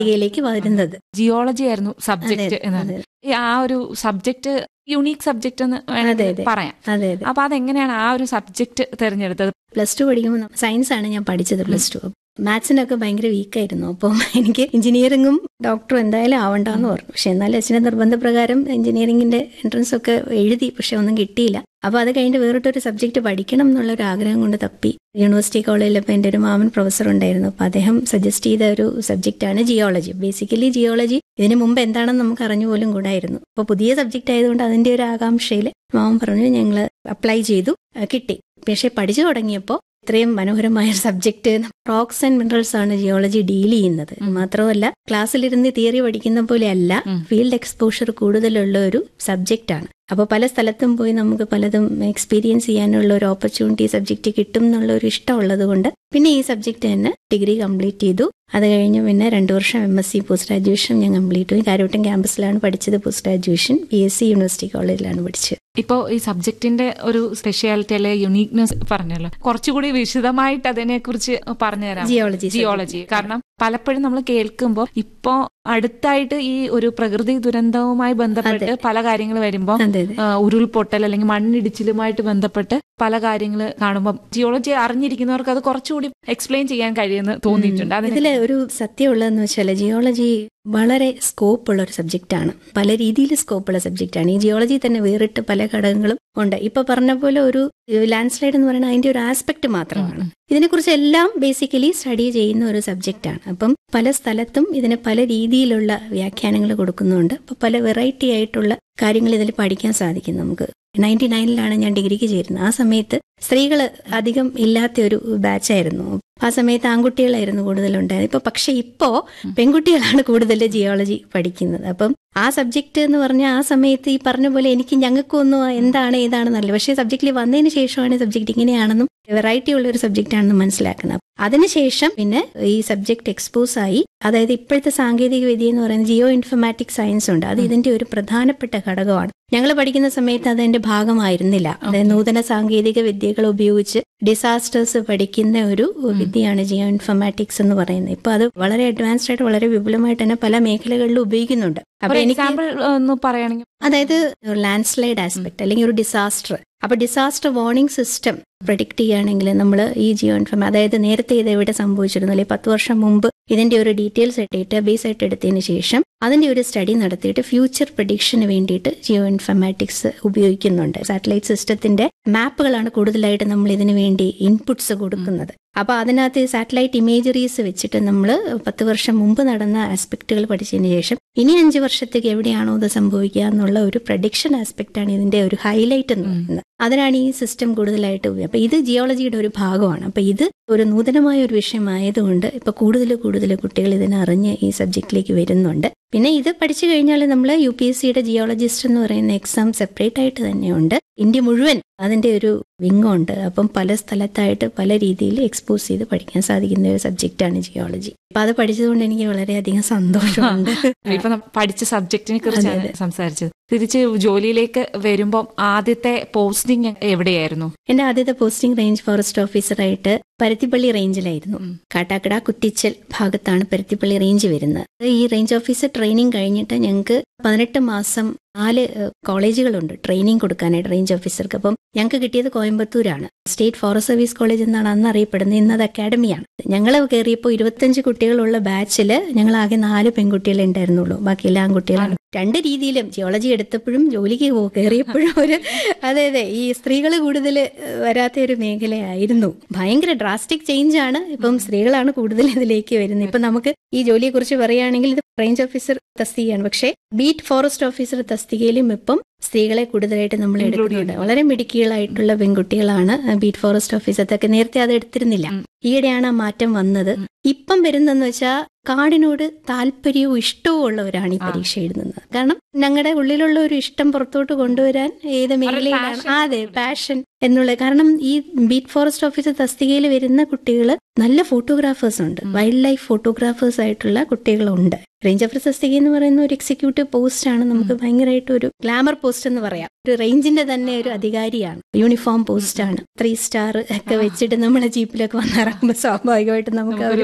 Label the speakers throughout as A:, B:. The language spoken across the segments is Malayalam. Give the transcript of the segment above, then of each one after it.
A: ിലേക്ക് വരുന്നത്
B: ജിയോളജി ആയിരുന്നു സബ്ജക്ട്
A: അതെ,
B: എന്നാണ്
A: അതെ.
B: ഈ ആ ഒരു സബ്ജക്ട് യുണീക് സബ്ജക്ട് എന്ന്
A: അതെ,
B: വേണമെങ്കിൽ
A: അതെ.
B: പറയാം
A: അതെ അതെ
B: അപ്പൊ അതെങ്ങനെയാണ് ആ ഒരു സബ്ജക്ട് തിരഞ്ഞെടുത്തത്
A: പ്ലസ് ടു പഠിക്കുമ്പോൾ സയൻസ് ആണ് ഞാൻ പഠിച്ചത് പ്ലസ് ടു മാത്സിനൊക്കെ ഭയങ്കര വീക്കായിരുന്നു അപ്പം എനിക്ക് എഞ്ചിനീയറിംഗും ഡോക്ടറും എന്തായാലും ആവണ്ടെന്ന് പറഞ്ഞു പക്ഷെ എന്നാലും അച്ഛൻ്റെ നിർബന്ധപ്രകാരം എഞ്ചിനീയറിംഗിന്റെ എൻട്രൻസ് ഒക്കെ എഴുതി പക്ഷെ ഒന്നും കിട്ടിയില്ല അപ്പോൾ അത് കഴിഞ്ഞിട്ട് വേറിട്ടൊരു സബ്ജക്ട് പഠിക്കണം എന്നുള്ള ഒരു ആഗ്രഹം കൊണ്ട് തപ്പി യൂണിവേഴ്സിറ്റി കോളേജിൽ ഇപ്പോൾ എൻ്റെ ഒരു മാമൻ പ്രൊഫസർ ഉണ്ടായിരുന്നു അപ്പോൾ അദ്ദേഹം സജസ്റ്റ് ചെയ്ത ഒരു സബ്ജക്റ്റാണ് ജിയോളജി ബേസിക്കലി ജിയോളജി ഇതിനു മുമ്പ് എന്താണെന്ന് നമുക്ക് അറിഞ്ഞു പോലും കൂടായിരുന്നു അപ്പോൾ പുതിയ സബ്ജക്റ്റ് ആയതുകൊണ്ട് അതിന്റെ ഒരു ആകാംക്ഷയിൽ മാമൻ പറഞ്ഞു ഞങ്ങൾ അപ്ലൈ ചെയ്തു അഹ് കിട്ടി പക്ഷെ പഠിച്ചു തുടങ്ങിയപ്പോൾ ഇത്രയും മനോഹരമായ ഒരു സബ്ജക്ട് റോക്സ് ആൻഡ് മിനറൽസ് ആണ് ജിയോളജി ഡീൽ ചെയ്യുന്നത് മാത്രമല്ല ക്ലാസ്സിലിരുന്ന് തിയറി പഠിക്കുന്ന പോലെയല്ല
B: ഉം.
A: ഫീൽഡ് എക്സ്പോഷർ കൂടുതലുള്ള ഒരു സബ്ജക്റ്റ് ആണ് അപ്പോൾ പല സ്ഥലത്തും പോയി നമുക്ക് പലതും എക്സ്പീരിയൻസ് ചെയ്യാനുള്ള ഒരു ഓപ്പർച്യൂണിറ്റി സബ്ജക്റ്റ് കിട്ടും എന്നുള്ള ഒരു ഇഷ്ടമുള്ളത് കൊണ്ട് പിന്നെ ഈ സബ്ജക്റ്റ് തന്നെ ഡിഗ്രി കംപ്ലീറ്റ് ചെയ്തു അത് കഴിഞ്ഞ് പിന്നെ രണ്ടു വർഷം M S C post graduation ഞാൻ കംപ്ലീറ്റ് ചെയ്തു കാര്യവട്ടം ക്യാമ്പസിലാണ് പഠിച്ചത് post graduation B S C university കോളേജിലാണ് പഠിച്ചത്
B: ഇപ്പോ ഈ സബ്ജക്റ്റിന്റെ ഒരു സ്പെഷ്യാലിറ്റി അല്ലെ യുണീക്നെസ് പറഞ്ഞല്ലോ കുറച്ചുകൂടി വിശദമായിട്ട് അതിനെ കുറിച്ച് പറഞ്ഞുതരാം
A: ജിയോളജി
B: ജിയോളജി കാരണം പലപ്പോഴും നമ്മൾ കേൾക്കുമ്പോൾ ഇപ്പോ അടുത്തായിട്ട് ഈ ഒരു പ്രകൃതി ദുരന്തവുമായി ബന്ധപ്പെട്ട് പല കാര്യങ്ങൾ വരുമ്പോൾ
A: അതെ അതെ
B: ആ, ഉരുൾപൊട്ടൽ അല്ലെങ്കിൽ മണ്ണിടിച്ചിലുമായിട്ട് ബന്ധപ്പെട്ട് പല കാര്യങ്ങൾ കാണുമ്പോൾ ജിയോളജി അറിഞ്ഞിരിക്കുന്നവർക്ക് അത് കുറച്ചുകൂടി എക്സ്പ്ലെയിൻ ചെയ്യാൻ കഴിയുമെന്ന് തോന്നിയിട്ടുണ്ട് അതിന്
A: ഇതില് ഒരു സത്യമുള്ളതെന്ന് വെച്ചാൽ ജിയോളജി വളരെ സ്കോപ്പ് ഉള്ള ഒരു സബ്ജക്റ്റ് ആണ് പല രീതിയിൽ സ്കോപ്പ് ഉള്ള സബ്ജക്റ്റ് ആണ് ഈ ജിയോളജി തന്നെ വേറിട്ട് പല ഘടകങ്ങളും ഉണ്ട് ഇപ്പൊ പറഞ്ഞ പോലെ ഒരു ലാൻഡ് സ്ലൈഡ് എന്ന് പറയുന്നത് അതിന്റെ ഒരു ആസ്പെക്ട് മാത്രമാണ് ഇതിനെക്കുറിച്ച് എല്ലാം ബേസിക്കലി സ്റ്റഡി ചെയ്യുന്ന ഒരു സബ്ജക്റ്റ് ആണ് അപ്പം പല സ്ഥലത്തും ഇതിന് പല രീതിയിലുള്ള വ്യാഖ്യാനങ്ങൾ കൊടുക്കുന്നുണ്ട് അപ്പൊ പല വെറൈറ്റി ആയിട്ടുള്ള കാര്യങ്ങൾ ഇതിൽ പഠിക്കാൻ സാധിക്കും നമുക്ക് നയൻറ്റി നയനിലാണ് ഞാൻ ഡിഗ്രിക്ക് ചേരുന്നത് ആ സമയത്ത് സ്ത്രീകൾ അധികം ഇല്ലാത്ത ഒരു ബാച്ചായിരുന്നു ആ സമയത്ത് ആൺകുട്ടികളായിരുന്നു കൂടുതലുണ്ടായത് ഇപ്പൊ പക്ഷെ ഇപ്പോ പെൺകുട്ടികളാണ് കൂടുതൽ ജിയോളജി പഠിക്കുന്നത് അപ്പം ആ സബ്ജക്ട് എന്ന് പറഞ്ഞാൽ ആ സമയത്ത് ഈ പറഞ്ഞ പോലെ എനിക്ക് ഞങ്ങൾക്കും ഒന്നും എന്താണ് ഏതാണെന്നല്ല പക്ഷേ സബ്ജക്റ്റിൽ വന്നതിന് ശേഷമാണ് സബ്ജക്ട് ഇങ്ങനെയാണെന്നും വെറൈറ്റി ഉള്ള ഒരു സബ്ജക്റ്റ് ആണെന്ന് മനസ്സിലാക്കുന്നത് അതിനുശേഷം പിന്നെ ഈ സബ്ജക്ട് എക്സ്പോസ് ആയി അതായത് ഇപ്പോഴത്തെ സാങ്കേതിക വിദ്യ എന്ന് പറയുന്നത് ജിയോ ഇൻഫർമാറ്റിക് സയൻസ് ഉണ്ട് അത് ഇതിന്റെ ഒരു പ്രധാനപ്പെട്ട ഘടകമാണ് ഞങ്ങൾ പഠിക്കുന്ന സമയത്ത് അതിന്റെ ഭാഗമായിരുന്നില്ല അതായത് നൂതന സാങ്കേതിക വിദ്യകൾ ഉപയോഗിച്ച് ഡിസാസ്റ്റേഴ്സ് പഠിക്കുന്ന ഒരു വിദ്യയാണ് ജിയോ ഇൻഫർമാറ്റിക്സ് എന്ന് പറയുന്നത് ഇപ്പൊ അത് വളരെ അഡ്വാൻസ്ഡ് ആയിട്ട് വളരെ വിപുലമായിട്ട് തന്നെ പല മേഖലകളിലും ഉപയോഗിക്കുന്നുണ്ട് അപ്പൊ
B: ഒരു
A: എനിക്ക്
B: എക്സാമ്പിൾ ഒന്ന് പറയുകയാണെങ്കിൽ
A: അതായത് ലാൻഡ് സ്ലൈഡ് ആസ്പെക്ട് അല്ലെങ്കിൽ ഒരു ഡിസാസ്റ്റർ അപ്പൊ ഡിസാസ്റ്റർ വാർണിംഗ് സിസ്റ്റം പ്രഡിക്ട് ചെയ്യുകയാണെങ്കിൽ നമ്മൾ ഈ ജിയോ ഇൻഫർമ അതായത് നേരത്തെ ഇത് എവിടെ സംഭവിച്ചിരുന്നു അല്ലെങ്കിൽ പത്ത് വർഷം മുമ്പ് ഇതിന്റെ ഒരു ഡീറ്റെയിൽസ് ഡേറ്റാബേസ് ആയിട്ട് എടുത്തതിന് ശേഷം അതിന്റെ ഒരു സ്റ്റഡി നടത്തിയിട്ട് ഫ്യൂച്ചർ പ്രഡിക്ഷന് വേണ്ടിയിട്ട് ജിയോ ഇൻഫർമാറ്റിക്സ് ഉപയോഗിക്കുന്നുണ്ട് സാറ്റലൈറ്റ് സിസ്റ്റത്തിന്റെ മാപ്പുകളാണ് കൂടുതലായിട്ട് നമ്മൾ ഇതിനു വേണ്ടി ഇൻപുട്സ് കൊടുക്കുന്നത് അപ്പൊ അതിനകത്ത് സാറ്റലൈറ്റ് ഇമേജറീസ് വെച്ചിട്ട് നമ്മൾ പത്ത് വർഷം മുമ്പ് നടന്ന ആസ്പെക്റ്റുകൾ പഠിച്ചതിന് ശേഷം ഇനി അഞ്ച് വർഷത്തേക്ക് എവിടെയാണോ ഇത് സംഭവിക്കുക എന്നുള്ള ഒരു പ്രഡിക്ഷൻ ആസ്പെക്ട് ആണ് ഇതിന്റെ ഒരു ഹൈലൈറ്റ് എന്ന് പറയുന്നത് അതിനാണ് ഈ സിസ്റ്റം കൂടുതലായിട്ട് ഉപയോഗം അപ്പൊ ഇത് ജിയോളജിയുടെ ഒരു ഭാഗമാണ് അപ്പൊ ഇത് ഒരു നൂതനമായ ഒരു വിഷയമായതുകൊണ്ട് ഇപ്പൊ കൂടുതൽ കൂടുതൽ കുട്ടികൾ ഇതിനറിഞ്ഞ് ഈ സബ്ജക്റ്റിലേക്ക് വരുന്നുണ്ട് പിന്നെ ഇത് പഠിച്ചു കഴിഞ്ഞാൽ നമ്മൾ യു പി എസ് സിയുടെ ജിയോളജിസ്റ്റ് എന്ന് പറയുന്ന എക്സാം സെപ്പറേറ്റ് ആയിട്ട് തന്നെയുണ്ട് ഇന്ത്യ മുഴുവൻ അതിന്റെ ഒരു വിങ് ഉണ്ട് അപ്പം പല സ്ഥലത്തായിട്ട് പല രീതിയിൽ എക്സ്പോസ് ചെയ്ത് പഠിക്കാൻ സാധിക്കുന്ന ഒരു സബ്ജക്റ്റാണ് ജിയോളജി അപ്പൊ അത് പഠിച്ചതുകൊണ്ട് എനിക്ക് വളരെയധികം സന്തോഷമുണ്ട്
B: ഇപ്പൊ നമ്മ പഠിച്ച സബ്ജക്റ്റിനെ കുറിച്ചാണ് സംസാരിച്ചത് തിരിച്ച് ജോലിയിലേക്ക് വരുമ്പോൾ ആദ്യത്തെ പോസ്റ്റിംഗ് എവിടെയായിരുന്നു
A: എന്റെ ആദ്യത്തെ പോസ്റ്റിംഗ് റേഞ്ച് ഫോറസ്റ്റ് ഓഫീസറായിട്ട് പരുത്തിപ്പള്ളി റേഞ്ചിലായിരുന്നു കാട്ടാക്കട കുറ്റിച്ചൽ ഭാഗത്താണ് പരുത്തിപ്പള്ളി റേഞ്ച് വരുന്നത് ഈ റേഞ്ച് ഓഫീസർ ട്രെയിനിങ് കഴിഞ്ഞിട്ട് ഞങ്ങൾക്ക് പതിനെട്ട് മാസം നാല് ഏഹ്, കോളേജുകളുണ്ട് ട്രെയിനിങ് കൊടുക്കാനായിട്ട് റേഞ്ച് ഓഫീസർക്ക് അപ്പം ഞങ്ങൾക്ക് കിട്ടിയത് കോയമ്പത്തൂരാണ് സ്റ്റേറ്റ് ഫോറസ്റ്റ് സർവീസ് കോളേജ് എന്നാണ് അന്ന് അറിയപ്പെടുന്നത് ഇന്ന് അത് അക്കാഡമിയാണ് ഞങ്ങൾ കയറിയപ്പോൾ ഇരുപത്തഞ്ച് കുട്ടികളുള്ള ബാച്ചിൽ ഞങ്ങൾ ആകെ നാല് പെൺകുട്ടികളെ ഉണ്ടായിരുന്നുള്ളൂ ബാക്കി എല്ലാ ആൺകുട്ടികളാണ് രണ്ട് രീതിയിലും ജിയോളജി എടുത്തപ്പോഴും ജോലിക്ക് പോ കയറിയപ്പോഴും ഒരു അതെ അതെ ഈ സ്ത്രീകൾ കൂടുതൽ വരാത്ത ഒരു മേഖലയായിരുന്നു ഭയങ്കര ഡ്രാസ്റ്റിക് ചേഞ്ച് ആണ് ഇപ്പം സ്ത്രീകളാണ് കൂടുതൽ ഇതിലേക്ക് വരുന്നത് ഇപ്പൊ നമുക്ക് ഈ ജോലിയെ കുറിച്ച് പറയുകയാണെങ്കിൽ ഇത് റേഞ്ച് ഓഫീസർ തസ്തികയാണ് പക്ഷേ ബീറ്റ് ഫോറസ്റ്റ് ഓഫീസർ തസ്തികയിലും ഇപ്പം സ്ത്രീകളെ കൂടുതലായിട്ട് നമ്മൾ എടുക്കുന്നുണ്ട് വളരെ മിടുക്കികളായിട്ടുള്ള പെൺകുട്ടികളാണ് ബീറ്റ് ഫോറസ്റ്റ് ഓഫീസർത്തൊക്കെ നേരത്തെ അത് എടുത്തിരുന്നില്ല ഈയിടെയാണ് ആ മാറ്റം വന്നത് ഇപ്പം വരുന്നെന്ന് വെച്ചാൽ കാടിനോട് താല്പര്യവും ഇഷ്ടവും ഉള്ളവരാണ് ഈ പരീക്ഷ എഴുതുന്നത് കാരണം ഞങ്ങളുടെ ഉള്ളിലുള്ള ഒരു ഇഷ്ടം പുറത്തോട്ട് കൊണ്ടുവരാൻ ഏത് മേഖലയിലാണ് ആ, അതെ പാഷൻ എന്നുള്ളത് കാരണം ഈ ബീറ്റ് ഫോറസ്റ്റ് ഓഫീസർ തസ്തികയിൽ വരുന്ന കുട്ടികൾ നല്ല ഫോട്ടോഗ്രാഫേഴ്സ് ഉണ്ട് വൈൽഡ് ലൈഫ് ഫോട്ടോഗ്രാഫേഴ്സ് ആയിട്ടുള്ള കുട്ടികളുണ്ട് റേഞ്ച് ഓഫീസർ തസ്തിക എന്ന് പറയുന്ന ഒരു എക്സിക്യൂട്ടീവ് പോസ്റ്റ് ആണ് നമുക്ക് ഭയങ്കരമായിട്ട് ഒരു ഗ്ലാമർ പോസ്റ്റ് എന്ന് പറയാം ഒരു റേഞ്ചിന്റെ തന്നെ ഒരു അധികാരിയാണ് യൂണിഫോം പോസ്റ്റ് ആണ് ത്രീ സ്റ്റാർ ഒക്കെ വെച്ചിട്ട് നമ്മളെ ജീപ്പിലൊക്കെ വന്നിറങ്ങുമ്പോൾ സ്വാഭാവികമായിട്ട് നമുക്ക് ആ ഒരു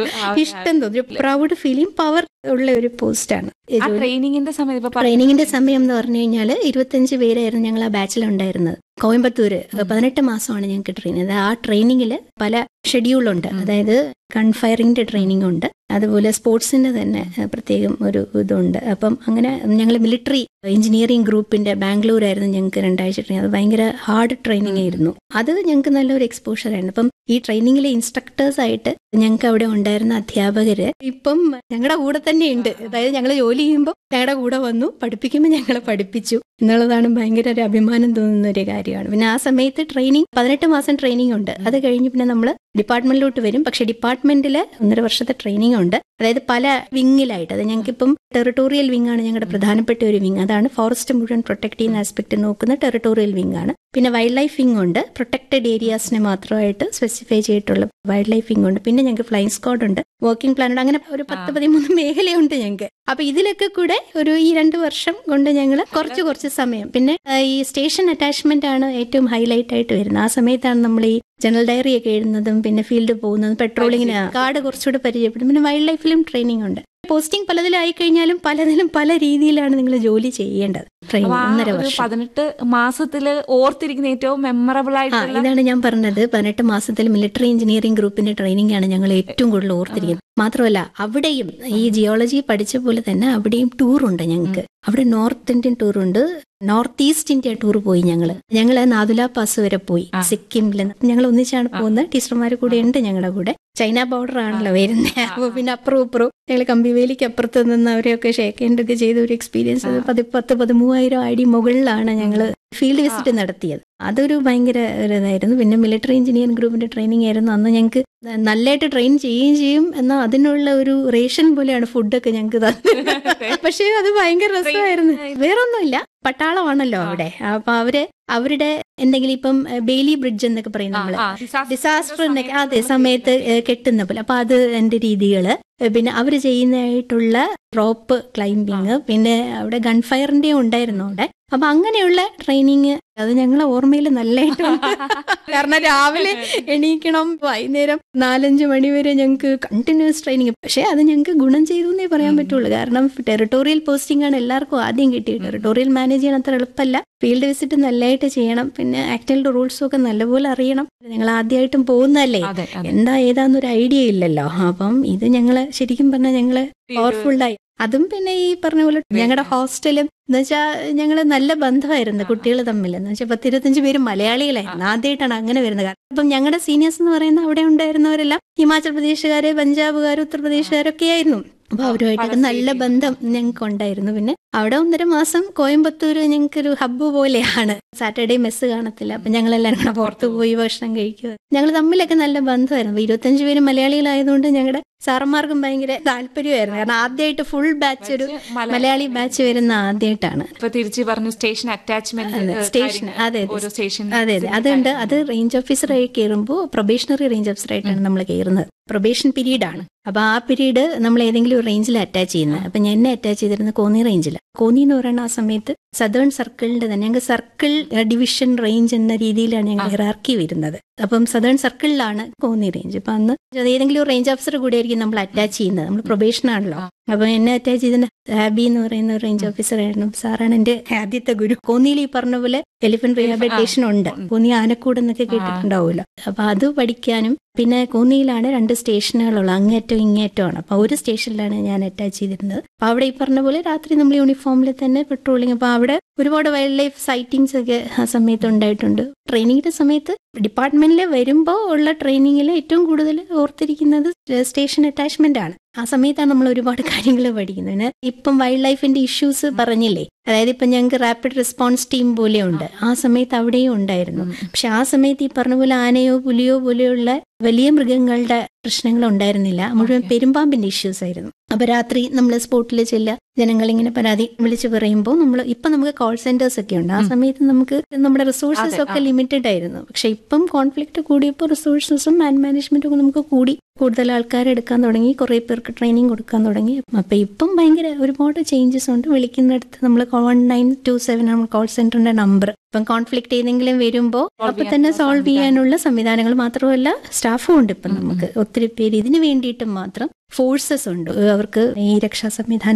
B: ആ,
A: ഇഷ്ടം തോന്നി പ്രൗഡ് ഫീലിംഗ് പവർ ഉള്ള ഒരു പോസ്റ്റാണ്
B: ആ ട്രെയിനിങ്ങിന്റെ സമയത്ത് ഇപ്പൊ പറഞ്ഞ-
A: ട്രെയിനിങ്ങിന്റെ സമയം എന്ന് പറഞ്ഞു കഴിഞ്ഞാൽ ഇരുപത്തഞ്ച് പേരായിരുന്നു ഞങ്ങൾ ആ ബാച്ചിലുണ്ടായിരുന്നത് കോയമ്പത്തൂര് പതിനെട്ട് മാസമാണ് ഞങ്ങൾക്ക് ട്രെയിനിങ് ആ ട്രെയിനിങ്ങിൽ പല ഷെഡ്യൂളുണ്ട് അതായത് കൺഫയറിംഗിന്റെ ട്രെയിനിങ് ഉണ്ട് അതുപോലെ സ്പോർട്സിന്റെ തന്നെ ഏഹ്, പ്രത്യേകം ഒരു ഇതുണ്ട് അപ്പം അങ്ങനെ ഞങ്ങൾ മിലിറ്ററി എഞ്ചിനീയറിംഗ് ഗ്രൂപ്പിന്റെ ബാംഗ്ലൂരായിരുന്നു ഞങ്ങൾക്ക് രണ്ടാഴ്ച ട്രെയിനിങ് അത് ഭയങ്കര ഹാർഡ് ട്രെയിനിങ് ആയിരുന്നു അത് ഞങ്ങൾക്ക് നല്ലൊരു എക്സ്പോഷർ ആയിരുന്നു അപ്പം ഈ ട്രെയിനിങ്ങിലെ ഇൻസ്ട്രക്ടേഴ്സ് ആയിട്ട് ഞങ്ങൾക്ക് അവിടെ ഉണ്ടായിരുന്ന അധ്യാപകര് ഇപ്പം ഞങ്ങളുടെ കൂടെ തന്നെ ഉണ്ട് അതായത് ഞങ്ങൾ ജോലി ചെയ്യുമ്പോൾ ഞങ്ങളുടെ കൂടെ വന്നു പഠിപ്പിക്കുമ്പോൾ ഞങ്ങളെ പഠിപ്പിച്ചു എന്നുള്ളതാണ് ഭയങ്കര ഒരു അഭിമാനം തോന്നുന്ന ഒരു കാര്യമാണ് പിന്നെ ആ സമയത്ത് ട്രെയിനിങ് പതിനെട്ട് മാസം ട്രെയിനിങ് ഉണ്ട് അത് കഴിഞ്ഞ് പിന്നെ നമ്മൾ ഡിപ്പാർട്ട്മെന്റിലോട്ട് വരും പക്ഷെ ഡിപ്പാർട്ട്മെന്റിൽ ഒന്നര വർഷത്തെ ട്രെയിനിങ് ഉണ്ട് അതായത് പല വിങ്ങിലായിട്ട് അത് ഞങ്ങൾക്കിപ്പം ടെറിട്ടോറിയൽ വിങ് ആണ് ഞങ്ങളുടെ പ്രധാനപ്പെട്ട ഒരു വിങ് അതാണ് ഫോറസ്റ്റ് മുഴുവൻ പ്രൊട്ടക്ട് ചെയ്യുന്ന ആസ്പെക്ട് നോക്കുന്ന ടെറിട്ടോറിയൽ വിങ് ആണ് പിന്നെ വൈൽഡ് ലൈഫ് വിങ് ഉണ്ട് പ്രൊട്ടക്റ്റഡ് ഏരിയാസിനെ മാത്രമായിട്ട് സ്പെസിഫൈ ചെയ്തിട്ടുള്ള വൈൽഡ് ലൈഫ് വിങ് ഉണ്ട് പിന്നെ ഞങ്ങൾക്ക് ഫ്ലൈങ് സ്ക്വാഡ് ഉണ്ട് വർക്കിംഗ് പ്ലാൻ ഉണ്ട് അങ്ങനെ ഒരു പത്ത് പതിമൂന്ന് മേഖലയുണ്ട് ഞങ്ങൾക്ക് അപ്പൊ ഇതിലൊക്കെ കൂടെ ഒരു ഈ രണ്ട് വർഷം കൊണ്ട് ഞങ്ങൾ കുറച്ച് കുറച്ച് സമയം പിന്നെ ആ, ഈ സ്റ്റേഷൻ അറ്റാച്ച്മെന്റ് ആണ് ഏറ്റവും ഹൈലൈറ്റ് ആയിട്ട് വരുന്നത് ആ സമയത്താണ് നമ്മൾ ഈ ജനറൽ ഡയറി ഒക്കെ എഴുതുന്നതും പിന്നെ ഫീൽഡ് പോകുന്നതും പെട്രോളിങ്ങിന് കാർഡ് കുറച്ചുകൂടെ പരിചയപ്പെടും പിന്നെ വൈൽഡ് ലൈഫിലും ട്രെയിനിങ് ഉണ്ട് പോസ്റ്റിംഗ് പലതിലായി കഴിഞ്ഞാലും പലതിലും പല രീതിയിലാണ് നിങ്ങൾ ജോലി ചെയ്യേണ്ടത് ട്രെയിനിങ്
B: അപ്പൊ ആ
A: ഒന്നര
B: ഒരു
A: വർഷം
B: പതിനെട്ട് മാസത്തില് ഓർത്തിരിക്കുന്ന ഏറ്റവും മെമ്മറബിൾ
A: ആ
B: ആയിട്ടുള്ള
A: ഇതാണ് ഞാൻ പറഞ്ഞത് പതിനെട്ട് മാസത്തിൽ മിലിറ്ററി എഞ്ചിനീയറിംഗ് ഗ്രൂപ്പിന്റെ ട്രെയിനിങ് ആണ് ഞങ്ങൾ ഏറ്റവും കൂടുതൽ ഓർത്തിരിക്കുന്നത് മാത്രമല്ല അവിടെയും ഈ ജിയോളജി പഠിച്ച പോലെ തന്നെ അവിടെയും ടൂർ ഉണ്ട് ഞങ്ങൾക്ക് അവിടെ നോർത്ത് ഇന്ത്യൻ ടൂർ ഉണ്ട് നോർത്ത് ഈസ്റ്റ് ഇന്ത്യ ടൂർ പോയി ഞങ്ങള് ഞങ്ങള് നാദുല പാസ് വരെ പോയി സിക്കിമിൽ ഞങ്ങൾ ഒന്നിച്ചാണ് പോകുന്നത് ടീച്ചർമാർ കൂടെ ഉണ്ട് ഞങ്ങളുടെ കൂടെ ചൈന ബോർഡർ ആണല്ലോ വരുന്നത് അപ്പൊ പിന്നെ അപ്പുറവും ഇപ്പുറവും ഞങ്ങൾ കമ്പിവേലിക്ക് അപ്പുറത്ത് നിന്ന് അവരെയൊക്കെ ഷേക്ക് ഹാൻഡ് ഒക്കെ ചെയ്ത ഒരു എക്സ്പീരിയൻസ് പതി പത്ത് പതിമൂവായിരം അടി മുകളിലാണ് ഞങ്ങൾ ഫീൽഡ് വിസിറ്റ് നടത്തിയത് അതൊരു ഭയങ്കര ഒരു ഇതായിരുന്നു പിന്നെ മിലിറ്ററി എഞ്ചിനീയറിംഗ് ഗ്രൂപ്പിന്റെ ട്രെയിനിങ് ആയിരുന്നു അന്ന് ഞങ്ങൾക്ക് നല്ലതായിട്ട് ട്രെയിൻ ചെയ്യുകയും ചെയ്യും എന്നാൽ അതിനുള്ള ഒരു റേഷൻ പോലെയാണ് ഫുഡൊക്കെ ഞങ്ങൾക്ക് തന്നെ പക്ഷേ അത് ഭയങ്കര രസമായിരുന്നു വേറൊന്നുമില്ല പട്ടാളമാണല്ലോ അവിടെ അപ്പൊ അവര് അവരുടെ എന്തെങ്കിലും ഇപ്പം ബെയിലി ബ്രിഡ്ജ് എന്നൊക്കെ പറയും നമ്മള് ഡിസാസ്റ്റർ എന്നൊക്കെ അതെ സമയത്ത് ഏഹ്, കെട്ടുന്ന പോലെ അപ്പൊ അത് എന്റെ രീതികള് ഏഹ്, പിന്നെ അവര് ചെയ്യുന്നതായിട്ടുള്ള റോപ്പ് ക്ലൈംബിങ് പിന്നെ അവിടെ ഗൺഫയറിന്റെ ഉണ്ടായിരുന്നു അവിടെ അപ്പൊ അങ്ങനെയുള്ള ട്രെയിനിങ് അത് ഞങ്ങളെ ഓർമ്മയിൽ നല്ലതായിട്ടുണ്ട് കാരണം രാവിലെ എണീക്കണം വൈകുന്നേരം നാലഞ്ച് മണി വരെ ഞങ്ങൾക്ക് കണ്ടിന്യൂസ് ട്രെയിനിങ് പക്ഷേ അത് ഞങ്ങൾക്ക് ഗുണം ചെയ്തു എന്നേ പറയാൻ പറ്റുള്ളൂ കാരണം ടെറിട്ടോറിയൽ പോസ്റ്റിംഗ് ആണ് എല്ലാവർക്കും ആദ്യം കിട്ടിയത് ടെറിട്ടോറിയൽ മാനേജ് ചെയ്യാൻ അത്ര എളുപ്പമല്ല ഫീൽഡ് വിസിറ്റ് നല്ലതായിട്ട് ചെയ്യണം പിന്നെ ആക്ടിന്റെ റൂൾസും ഒക്കെ നല്ലപോലെ അറിയണം ഞങ്ങൾ ആദ്യമായിട്ടും പോകുന്നതല്ലേ
B: അതെ അതെ
A: എന്താ ഏതാന്നൊരു ഐഡിയ ഇല്ലല്ലോ അപ്പം ഇത് ഞങ്ങള് ശരിക്കും പറഞ്ഞാൽ ഞങ്ങള് പവർഫുള്ളായി അതും പിന്നെ ഈ പറഞ്ഞ പോലെ ഞങ്ങളുടെ ഹോസ്റ്റലും എന്ന് വെച്ചാൽ ഞങ്ങള് നല്ല ബന്ധമായിരുന്നു കുട്ടികൾ തമ്മിൽ എന്ന് വെച്ചാൽ പത്തിരുപത്തഞ്ച് പേര് മലയാളികളായിരുന്നു ആദ്യമായിട്ടാണ് അങ്ങനെ വരുന്നത് കാരണം അപ്പം ഞങ്ങളുടെ സീനിയേഴ്സ് എന്ന് പറയുന്ന അവിടെ ഉണ്ടായിരുന്നവരെല്ലാം ഹിമാചൽ പ്രദേശുകാര് പഞ്ചാബുകാര് ഉത്തർപ്രദേശുകാരൊക്കെ ആയിരുന്നു അപ്പൊ അവരുമായിട്ടൊക്കെ നല്ല ബന്ധം ഞങ്ങൾക്ക് ഉണ്ടായിരുന്നു പിന്നെ അവിടെ ഒന്നര മാസം കോയമ്പത്തൂര് ഞങ്ങൾക്കൊരു ഹബ്ബ് പോലെയാണ് സാറ്റർഡേ മെസ്സ് കാണത്തില്ല അപ്പൊ ഞങ്ങൾ എല്ലാവരും കൂടെ പുറത്തു പോയി ഭക്ഷണം കഴിക്കുക ഞങ്ങൾ തമ്മിലൊക്കെ നല്ല ബന്ധമായിരുന്നു അപ്പൊ ഇരുപത്തഞ്ച് പേര് മലയാളികളായതുകൊണ്ട് ഞങ്ങളുടെ സാറന്മാർക്കും ഭയങ്കര താല്പര്യമായിരുന്നു കാരണം ആദ്യമായിട്ട് ഫുൾ ബാച്ച് ഒരു മലയാളി ബാച്ച് വരുന്ന ആദ്യമായിട്ടാണ്
B: ഇപ്പൊ തിരിച്ചു പറഞ്ഞു സ്റ്റേഷൻ അറ്റാച്ച്മെന്റ്
A: സ്റ്റേഷൻ അതെ
B: ഓരോ സ്റ്റേഷൻ
A: അതെ അതെ അതുണ്ട് അത് റേഞ്ച് ഓഫീസറായി കയറുമ്പോൾ പ്രൊബേഷണറി റേഞ്ച് ഓഫീസറായിട്ടാണ് നമ്മൾ കയറുന്നത് പ്രൊബേഷൻ പീരീഡ് ആണ് അപ്പൊ ആ പീരീഡ് നമ്മൾ ഏതെങ്കിലും ഒരു റേഞ്ചിൽ അറ്റാച്ച് ചെയ്യുന്നത് അപ്പൊ ഞാൻ എന്നെ അറ്റാച്ച് ചെയ്തിരുന്നത് കോന്നി റേഞ്ചിൽ കോന്നി എന്ന് പറയുന്ന ആ സമയത്ത് സദേൺ സർക്കിളിന്റെ തന്നെ ഞങ്ങൾക്ക് സർക്കിൾ ഡിവിഷൻ റേഞ്ച് എന്ന രീതിയിലാണ് ഞങ്ങൾ ഹിറാർക്കി വരുന്നത് അപ്പം സദേൺ സർക്കിളിലാണ് കോന്നി റേഞ്ച് അപ്പൊ അന്ന് അത് ഏതെങ്കിലും ഒരു റേഞ്ച് ഓഫീസർ കൂടെ ആയിരിക്കും നമ്മൾ അറ്റാച്ച് ചെയ്യുന്നത് നമ്മൾ പ്രൊബേഷൻ ആണല്ലോ അപ്പൊ എന്നെ അറ്റാച്ച് ചെയ്തിട്ട് ഹാബി എന്ന് പറയുന്ന ഒരു റേഞ്ച് ഓഫീസർ ആയിരുന്നു സാറാണ് എന്റെ ആദ്യത്തെ ഗുരു കോന്നിയിൽ ഈ പറഞ്ഞ പോലെ എലിഫന്റ് റീഹാബിലിറ്റേഷൻ ഉണ്ട് കോന്നി ആനക്കൂട് എന്നൊക്കെ കേട്ടിട്ടുണ്ടാവുമല്ലോ അപ്പൊ അത് പഠിക്കാനും പിന്നെ കോന്നിയിലാണ് രണ്ട് സ്റ്റേഷനുകളുള്ളത് അങ്ങേറ്റവും ഇങ്ങേറ്റമാണ് അപ്പൊ ഒരു സ്റ്റേഷനിലാണ് ഞാൻ അറ്റാച്ച് ചെയ്തിരുന്നത് അപ്പൊ അവിടെ ഈ പറഞ്ഞ പോലെ രാത്രി നമ്മൾ യൂണിഫോമിൽ തന്നെ പെട്രോളിങ് അപ്പൊ അവിടെ ഒരുപാട് വൈൽഡ് ലൈഫ് സൈറ്റിങ്സ് ഒക്കെ ആ സമയത്ത് ഉണ്ടായിട്ടുണ്ട് ട്രെയിനിങ്ങിന്റെ സമയത്ത് ഡിപ്പാർട്ട്മെന്റിൽ വരുമ്പോൾ ഉള്ള ട്രെയിനിങ്ങിൽ ഏറ്റവും കൂടുതൽ ഓർത്തിരിക്കുന്നത് സ്റ്റേഷൻ അറ്റാച്ച്മെന്റ് ആണ് ആ സമയത്താണ് നമ്മൾ ഒരുപാട് കാര്യങ്ങൾ പഠിക്കുന്നത് പിന്നെ ഇപ്പം വൈൽഡ് ലൈഫിന്റെ ഇഷ്യൂസ് പറഞ്ഞില്ലേ അതായത് ഇപ്പം ഞങ്ങൾക്ക് റാപ്പിഡ് റെസ്പോൺസ് ടീം പോലെയുണ്ട് ആ സമയത്ത് അവിടെയും ഉണ്ടായിരുന്നു പക്ഷെ ആ സമയത്ത് ഈ പറഞ്ഞ പോലെ ആനയോ പുലിയോ പോലെയുള്ള വലിയ മൃഗങ്ങളുടെ പ്രശ്നങ്ങൾ ഉണ്ടായിരുന്നില്ല മുഴുവൻ പെരുമ്പാമ്പിന്റെ ഇഷ്യൂസ് ആയിരുന്നു അപ്പൊ രാത്രി നമ്മൾ സ്പോട്ടിൽ ചെല്ലുക ജനങ്ങൾ ഇങ്ങനെ പരാതി വിളിച്ചു പറയുമ്പോൾ നമ്മൾ ഇപ്പൊ നമുക്ക് കോൾ സെന്റേഴ്സ് ഒക്കെ ഉണ്ട് ആ സമയത്ത് നമുക്ക് നമ്മുടെ റിസോഴ്സസ് ഒക്കെ ലിമിറ്റഡ് ആയിരുന്നു പക്ഷെ ഇപ്പം കോൺഫ്ലിക്ട് കൂടിയപ്പോൾ റിസോഴ്സസും മാൻ മാനേജ്മെന്റും ഒക്കെ നമുക്ക് കൂടി കൂടുതൽ ആൾക്കാരെ എടുക്കാൻ തുടങ്ങി കുറെ പേർക്ക് ട്രെയിനിങ് കൊടുക്കാൻ തുടങ്ങി അപ്പൊ ഇപ്പം ഭയങ്കര ഒരുപാട് ചേഞ്ചസ് ഉണ്ട് വിളിക്കുന്നിടത്ത് നമ്മൾ വൺ നയൻ ടു സെവൻ ആണ് കോൾ സെന്ററിന്റെ നമ്പർ ഇപ്പം കോൺഫ്ലിക്ട് ഏതെങ്കിലും വരുമ്പോൾ
B: Solve
A: അപ്പൊ തന്നെ
B: ചെയ്യാനുള്ള
A: സോൾവ് ചെയ്യാനുള്ള സംവിധാനങ്ങൾ മാത്രമല്ല സ്റ്റാഫും ഉണ്ട് ഇപ്പം നമുക്ക് ഒത്തിരി പേര് ഇതിനു വേണ്ടിയിട്ട് മാത്രം ഫോഴ്സസ് ഉണ്ട് അവർക്ക് ഈ രക്ഷാ സംവിധാനം